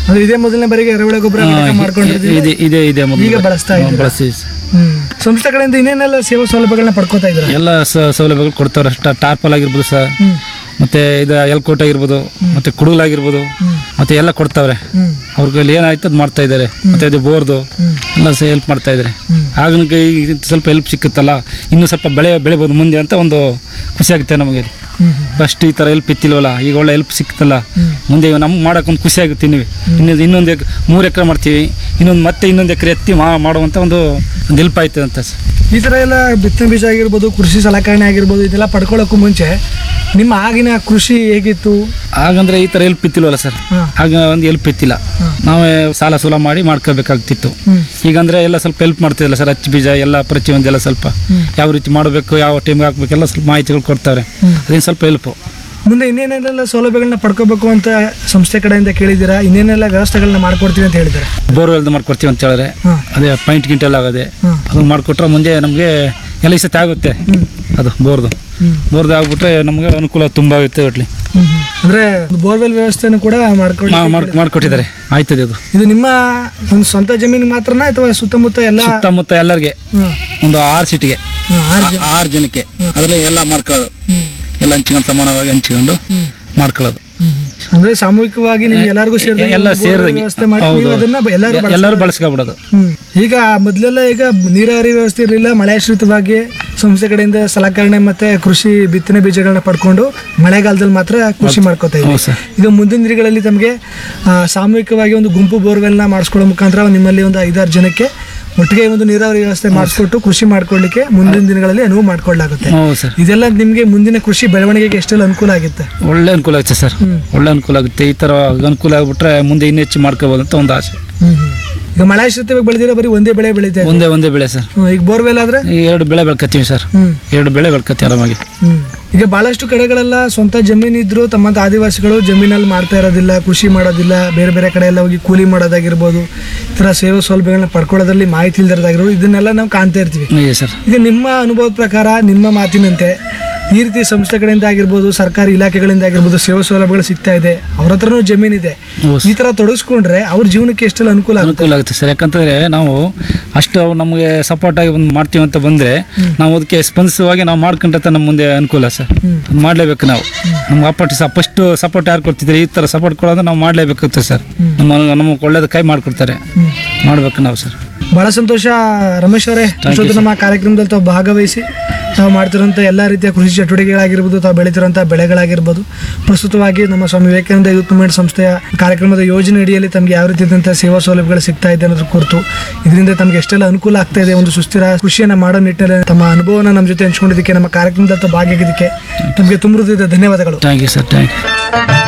ಅಂದ್ರೆ ಇದೇ ಮೊದಲನೇ ಬಾರಿಗೆ ಎರೆಹುಳ ಗೊಬ್ಬರ ಮಾಡ್ಕೊಂಡಿದ್ದೀವಿ ಇದೆ ಇದೆ ಇದೆ ಮೊದ್ಲು. ಈಗ ಬಳಸ್ತಾ ಇದ್ದೀರಾ? ಬಳಸ್ತೀವಿ ಸರ್. ಹ್ಮ್ ಸಂಸ್ಥೆ ಕಡೆಯಿಂದ ಇನ್ನೇನೆಲ್ಲ ಸೇವಾ ಸೌಲಭ್ಯಗಳನ್ನ ಪಡ್ಕೋತಾ ಇದ್ರ ಎಲ್ಲ ಸ- ಸೌಲಭ್ಯಗಳು ಕೊಡ್ತಾರೆ ಟ- ಟಾರ್ಪಲ್ ಆಗಿರ್ಬೋದು ಸರ್ ಹ್ಮ್ ಮತ್ತೆ ಇದು ಎಲ್ಕೋಟ್ ಆಗಿರ್ಬೋದು ಮತ್ತೆ ಕುಡುಗಲಾಗಿರ್ಬೋದು ಮತ್ತೆ ಎಲ್ಲ ಕೊಡ್ತಾವ್ರೆ ಹ್ಮ್ ಅವ್ರಿಗೆ ಅಲ್ಲಿ ಏನಾಯ್ತು ಅದು ಮಾಡ್ತಾ ಇದ್ದಾರೆ ಮತ್ತೆ ಇದು ಬೋರ್ದು ಎಲ್ಲ ಸಹ ಹೆಲ್ಪ್ ಮಾಡ್ತಾ ಇದ್ದಾರೆ ಆಗ ಈಗ ಸ್ವಲ್ಪ ಹೆಲ್ಪ್ ಸಿಕ್ಕುತ್ತಲ್ಲ ಇನ್ನೂ ಸ್ವಲ್ಪ ಬೆಳೆ ಬೆಳಿಬೋದು ಮುಂದೆ ಅಂತ ಒಂದು ಖುಷಿ ಆಗುತ್ತೆ ನಮಗೆ ಹ್ಮ್ ಫಸ್ಟ್ ಈ ಥರ ಹೆಲ್ಪ್ ಇತ್ತಿಲ್ವಲ್ಲ ಈಗ ಒಳ್ಳೆ ಹೆಲ್ಪ್ ಸಿಕ್ತಲ್ಲ ಮುಂದೆ ನಮ್ಗೆ ಮಾಡೋಕೆ ಒಂದು ಖುಷಿ ಆಗುತ್ತೆ ನೀವು ಇನ್ನೊಂದು ಇನ್ನೊಂದು ಎಕ್ ಮೂರು ಎಕರೆ ಮಾಡ್ತೀವಿ ಇನ್ನೊಂದು ಮತ್ತೆ ಇನ್ನೊಂದು ಎಕರೆ ಎತ್ತಿ ಮಾ ಮಾಡುವಂಥ ಒಂದು ಒಂದು ಹೆಲ್ಪ್ ಆಯ್ತದೆ ಅಂತ ಸರ್ ಈ ತರ ಎಲ್ಲ ಬಿತ್ತನೆ ಬೀಜ ಆಗಿರ್ಬೋದು ಕೃಷಿ ಸಲಕರಣೆ ಆಗಿರ್ಬೋದು ಇದೆಲ್ಲ ಪಡ್ಕೊಳ್ಳೋಕ್ಕೂ ಮುಂಚೆ ನಿಮ್ಮ ಆಗಿನ ಕೃಷಿ ಹೇಗಿತ್ತು ಆಗಂದ್ರೆ ಈ ಥರ ಹೆಲ್ಪ್ ಇತ್ತಿಲ್ವಲ್ಲ ಸರ್ ಹಾ. ಆಗ ಒಂದು ಹೆಲ್ಪ್ ಇತ್ತಿಲ್ಲ ನಾವೇ ಸಾಲ ಸೂಲ ಮಾಡಿ ಮಾಡ್ಕೋಬೇಕಾಗ್ತಿತ್ತು ಹ್ಮ್. ಈಗಂದ್ರೆ ಎಲ್ಲ ಸ್ವಲ್ಪ ಹೆಲ್ಪ್ ಮಾಡ್ತಿದ್ರಲ್ಲ ಸರ್ ಹಚ್ಚಿ ಬೀಜ ಎಲ್ಲ ಪ್ರತಿಯೊಂದು ಎಲ್ಲ ಸ್ವಲ್ಪ ಯಾವ ರೀತಿ ಮಾಡಬೇಕು ಯಾವ ಟೈಮ್ಗೆ ಹಾಕ್ಬೇಕೆಲ್ಲ ಸ್ವಲ್ಪ ಮಾಹಿತಿಗಳು ಕೊಡ್ತಾರೆ ಅದೇನು ಸ್ವಲ್ಪ ಹೆಲ್ಪು ಮುಂದೆ ಇನ್ನೇನೆಲ್ಲ ಸೌಲಭ್ಯಗಳನ್ನ ಪಡ್ಕೋಬೇಕು ಅಂತ ಸಂಸ್ಥೆ ಕಡೆಯಿಂದ ಕೇಳಿದ್ದೀರಾ ಇನ್ನೇನೆಲ್ಲ ವ್ಯವಸ್ಥೆಗಳನ್ನ ಮಾಡ್ಕೊಡ್ತೀವಿ ಅಂತ ಹೇಳಿದ್ದಾರೆ ಬೋರ್ವೆಲ್ದು ಮಾಡ್ಕೊಡ್ತೀವಿ ಅಂತ ಹೇಳಿದ್ರೆ ಹಾಂ ಅದೇ ಪಾಯಿಂಟ್ ಗಿಂಟೆಲ್ಲ ಆಗದೆ ಹ್ಮ್. ಅದು ಮಾಡಿಕೊಟ್ರೆ ಮುಂದೆ ನಮಗೆ ಎಲ್ಲ ಈ ಸತಿ ಆಗುತ್ತೆ ಅದು ಬೋರ್ದು ಹ್ಮ್. ಬೋರ್ದು ಆಗ್ಬಿಟ್ರೆ ನಮಗೆ ಅನುಕೂಲ ತುಂಬ ಆಗುತ್ತೆ ಒಟ್ಲಿ ಹ್ಮ್ ಹ್ಮ್. ಅಂದ್ರೆ ಬೋರ್ವೆಲ್ ವ್ಯವಸ್ಥೆನೂ ಕೂಡ ಮಾಡ್ಕೊಳ್ಳಿ ಮಾಡಿಕೊಟ್ಟಿದ್ದಾರೆ ಆಯ್ತದೆ ಅದು ಇದು ನಿಮ್ಮ ಒಂದು ಸ್ವಂತ ಜಮೀನು ಮಾತ್ರನಾ ಅಥವಾ ಸುತ್ತಮುತ್ತ ಎಲ್ಲ ಸುತ್ತಮುತ್ತ ಎಲ್ಲರಿಗೆ ಹ್ಮ್. ಒಂದು ಆರು ಸೀಟಿಗೆ ಹ್ಮ್, ಆರು ಜನ. ಆರು ಜನಕ್ಕೆ ಅದರಲ್ಲಿ ಎಲ್ಲ ಮಾಡ್ಕೊಳ್ಳೋದು ಎಲ್ಲ ಹಂಚ್ಕೊಂಡು ಸಮಾನವಾಗಿ ಹಂಚ್ಕೊಂಡು ಮಾಡ್ಕೊಳ್ಳೋದು ಅಂದ್ರೆ ಸಾಮೂಹಿಕವಾಗಿ ನೀವು ಎಲ್ಲರಿಗೂ ಸೇರಿ ಎಲ್ಲ ಸೇರಿದಂಗೆ ವ್ಯವಸ್ಥೆ ಮಾಡಿ ನೀವು ಹೌದು ಅದನ್ನ ಎಲ್ಲರೂ ಬಳಸ್ಕೊಳ್ಳಿ. ಎಲ್ಲರೂ ಬಳಸ್ಕೊಬಿಡೋದು ಹ್ಮ್ ಈಗ ಮೊದಲೆಲ್ಲ ಈಗ ನೀರಾವರಿ ವ್ಯವಸ್ಥೆ ಇರಲಿಲ್ಲ ಮಳೆಯಾಶ್ರಿತವಾಗಿ ಸಂಸ್ಥೆ ಕಡೆಯಿಂದ ಸಲಕರಣೆ ಮತ್ತೆ ಕೃಷಿ ಬಿತ್ತನೆ ಬೀಜಗಳನ್ನ ಪಡ್ಕೊಂಡು ಮಳೆಗಾಲದಲ್ಲಿ ಮಾತ್ರ ಕೃಷಿ ಮಾಡ್ಕೋತಾ ಇದ್ವಿ ಹೌದು ಸರ್. ಈಗ ಮುಂದಿನ ದಿನಗಳಲ್ಲಿ ತಮಗೆ ಆ, ಸಾಮೂಹಿಕವಾಗಿ ಒಂದು ಗುಂಪು ಬೋರ್ವೆಲ್ನ ಮಾಡಿಸ್ಕೊಳ್ಳೋ ಮುಖಾಂತರ ನಿಮ್ಮಲ್ಲಿ ಒಂದು ಐದಾರು ಜನಕ್ಕೆ ಒಟ್ಟಿಗೆ ಒಂದು ನೀರಾವರಿ ವ್ಯವಸ್ಥೆ ಮಾಡಿಸ್ಕೊಟ್ಟು ಕೃಷಿ ಮಾಡ್ಕೊಳ್ಳಿಕ್ಕೆ ಮುಂದಿನ ದಿನಗಳಲ್ಲಿ ಅನುವು ಮಾಡ್ಕೊಳ್ಳಾಗುತ್ತೆ ಹೌದು ಸರ್ ಇದೆಲ್ಲ ನಿಮಗೆ ಮುಂದಿನ ಕೃಷಿ ಬೆಳವಣಿಗೆಗೆ ಎಷ್ಟೆಲ್ಲ ಅನುಕೂಲ ಆಗುತ್ತೆ ಒಳ್ಳೆ ಅನುಕೂಲ ಆಗುತ್ತೆ ಸರ್ ಒಳ್ಳೆ ಅನುಕೂಲ ಆಗುತ್ತೆ ಈ ಥರ ಅನುಕೂಲ ಆಗ್ಬಿಟ್ರೆ ಮುಂದೆ ಇನ್ನೂ ಹೆಚ್ಚು ಮಾಡ್ಕೋಬೋದು ಅಂತ ಒಂದು ಆಸೆ ಹ್ಮ್ ಹ್ಮ್. ಈಗ ಮಳೆಯಾಶ್ರಿತವಾಗಿ ಬೆಳೆದಿರೋ ಬರೀ ಒಂದೇ ಬೆಳೆ ಬೆಳೀತಾ ಇದೆ ಒಂದೇ ಒಂದೇ ಬೆಳೆ ಸರ್ ಹ್ಮ್, ಈಗ ಬೋರ್ವೆಲ್ ಆದ್ರೆ ಈ ಎರಡು ಬೆಳೆ ಬೆಳ್ಕೊತೀವಿ ಸರ್ ಹ್ಮ್ ಎರಡು ಬೆಳೆ ಬೆಳ್ಕೊತೀವಿ ಆರಾಮಾಗಿ ಹ್ಮ್. ಈಗ ಬಹಳಷ್ಟು ಕಡೆಗಳೆಲ್ಲ ಸ್ವಂತ ಜಮೀನು ಇದ್ರು ತಮ್ಮಂತ ಆದಿವಾಸಿಗಳು ಜಮೀನಲ್ಲಿ ಮಾಡ್ತಾ ಇರೋದಿಲ್ಲ ಕೃಷಿ ಮಾಡೋದಿಲ್ಲ ಬೇರೆ ಬೇರೆ ಕಡೆ ಎಲ್ಲ ಹೋಗಿ ಕೂಲಿ ಮಾಡೋದಾಗಿರ್ಬೋದು ಈ ಥರ ಸೇವಾ ಸೌಲಭ್ಯಗಳನ್ನ ಪಡ್ಕೊಳ್ಳೋದ್ರಲ್ಲಿ ಮಾಹಿತಿ ಇಲ್ದಿರೋದಾಗಿರ್ಬೋದು ಇದನ್ನೆಲ್ಲ ನಾವು ಕಾಣ್ತಾ ಇರ್ತೀವಿ ಇದೆ ಸರ್ ಈಗ ನಿಮ್ಮ ಅನುಭವದ ಪ್ರಕಾರ ನಿಮ್ಮ ಮಾತಿನಂತೆ ಈ ರೀತಿ ಸಂಸ್ಥೆ ಕಡೆಯಿಂದ ಆಗಿರ್ಬೋದು ಸರ್ಕಾರಿ ಇಲಾಖೆಗಳಿಂದ ಆಗಿರ್ಬೋದು ಸೇವಾ ಸೌಲಭ್ಯಗಳು ಸಿಗ್ತಾ ಇದೆ ಅವ್ರ ಹತ್ರನೂ ಜಮೀನಿದೆ ಹೌದು ಈ ತರ ತೊಡಗಿಸ್ಕೊಂಡ್ರೆ ಅವ್ರ ಜೀವನಕ್ಕೆ ಎಷ್ಟೆಲ್ಲ ಅನುಕೂಲ ಆಗುತ್ತೆ ಅನುಕೂಲ ಆಗುತ್ತೆ ಸರ್ ಯಾಕಂತಂದ್ರೆ ನಾವು ಅಷ್ಟು ಅವ್ರು ನಮಗೆ ಸಪೋರ್ಟ್ ಆಗಿ ಒಂದು ಮಾಡ್ತೀವಿ ಅಂತ ಬಂದ್ರೆ ನಾವು ಅದಕ್ಕೆ ಸ್ಪಂದಿಸುವಾಗಿ ನಾವು ಮಾಡ್ಕೊಂಡ್ರೆ ನಮ್ಮ ಮುಂದೆ ಅನುಕೂಲ ಸರ್ ಅದ್ ಮಾಡ್ಲೇಬೇಕು ನಾವು ನಮ್ಗೆ ಅಪ್ಪಟ್ಟು ಸಹ ಫಸ್ಟ್ ಸಪೋರ್ಟ್ ಯಾರು ಕೊಡ್ತಿದ್ರೆ ಈ ಥರ ಸಪೋರ್ಟ್ ಕೊಡೋದು ನಾವು ಮಾಡ್ಲೇಬೇಕಾಗುತ್ತೆ ಸರ್ ನಮ್ಮ ನಮಗೆ ಒಳ್ಳೇದು ಕೈ ಮಾಡಿಕೊಡ್ತಾರೆ ಮಾಡ್ಬೇಕು ನಾವು ಸರ್ ಬಹಳ ಸಂತೋಷ ರಮೇಶ್ ಅವರೇ ಇಷ್ಟೊತ್ತು ನಮ್ಮ ಕಾರ್ಯಕ್ರಮದಲ್ಲಿ ತಾವು ಭಾಗವಹಿಸಿ ತಾವು ಮಾಡ್ತಿರೋಂಥ ಎಲ್ಲ ರೀತಿಯ ಕೃಷಿ ಚಟುವಟಿಕೆಗಳಾಗಿರ್ಬೋದು ತಾವು ಬೆಳೀತಿರೋಂಥ ಬೆಳೆಗಳಾಗಿರ್ಬೋದು ಪ್ರಸ್ತುತವಾಗಿ ನಮ್ಮ ಸ್ವಾಮಿ ವಿವೇಕಾನಂದ ಯೂತ್ ಮೂವ್ಮೆಂಟ್ ಸಂಸ್ಥೆಯ ಕಾರ್ಯಕ್ರಮದ ಯೋಜನೆ ಅಡಿಯಲ್ಲಿ ತಮಗೆ ಯಾವ ರೀತಿಯಾದಂಥ ಸೇವಾ ಸೌಲಭ್ಯಗಳು ಸಿಗ್ತಾ ಇದೆ ಅನ್ನೋದ್ರ ಕುರಿತು ಇದರಿಂದ ತಮಗೆ ಎಷ್ಟೆಲ್ಲ ಅನುಕೂಲ ಆಗ್ತಾ ಇದೆ ಒಂದು ಸುಸ್ಥಿರ ಕೃಷಿಯನ್ನು ಮಾಡೋ ನಿಟ್ಟಿನಲ್ಲಿ ತಮ್ಮ ಅನುಭವನ ನಮ್ಮ ಜೊತೆ ಹಂಚ್ಕೊಂಡಿದ್ದಕ್ಕೆ ನಮ್ಮ ಕಾರ್ಯಕ್ರಮದಲ್ಲಿ ತಾವು ಭಾಗಿಯಾಗಿದ್ದಕ್ಕೆ ತಮಗೆ ತುಂಬ ಹೃದಯದ ಧನ್ಯವಾದಗಳು thank you sir thank you